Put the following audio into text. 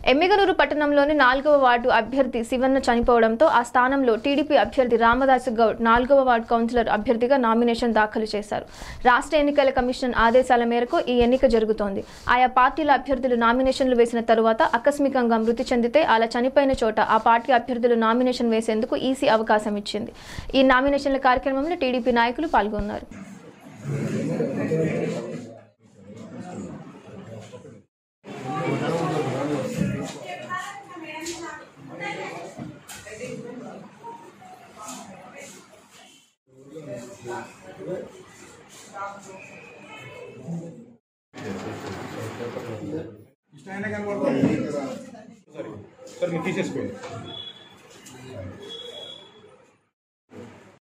ఎమ్మిగనూరు పట్టణంలోని నాలుగవ వార్డు అభ్యర్థి శివన్న చనిపోవడంతో ఆ స్థానంలో టీడీపీ అభ్యర్థి రామదాసు గౌడ్ నాలుగవ వార్డు కౌన్సిలర్ అభ్యర్థిగా నామినేషన్ దాఖలు చేశారు రాష్ట్ర ఎన్నికల కమిషన్ ఆదేశాల మేరకు ఈ ఎన్నిక జరుగుతోంది ఆయా పార్టీల అభ్యర్థులు నామినేషన్లు వేసిన తరువాత ఆకస్మికంగా మృతి చెందితే అలా చనిపోయిన చోట ఆ పార్టీ అభ్యర్థులు నామినేషన్ వేసేందుకు ఈసీ అవకాశం ఇచ్చింది ఈ నామినేషన్ల కార్యక్రమంలో టీడీపీ నాయకులు పాల్గొన్నారు ఇష్టమైన కనబడుతుంది సరే మీరు తీసేసుకోండి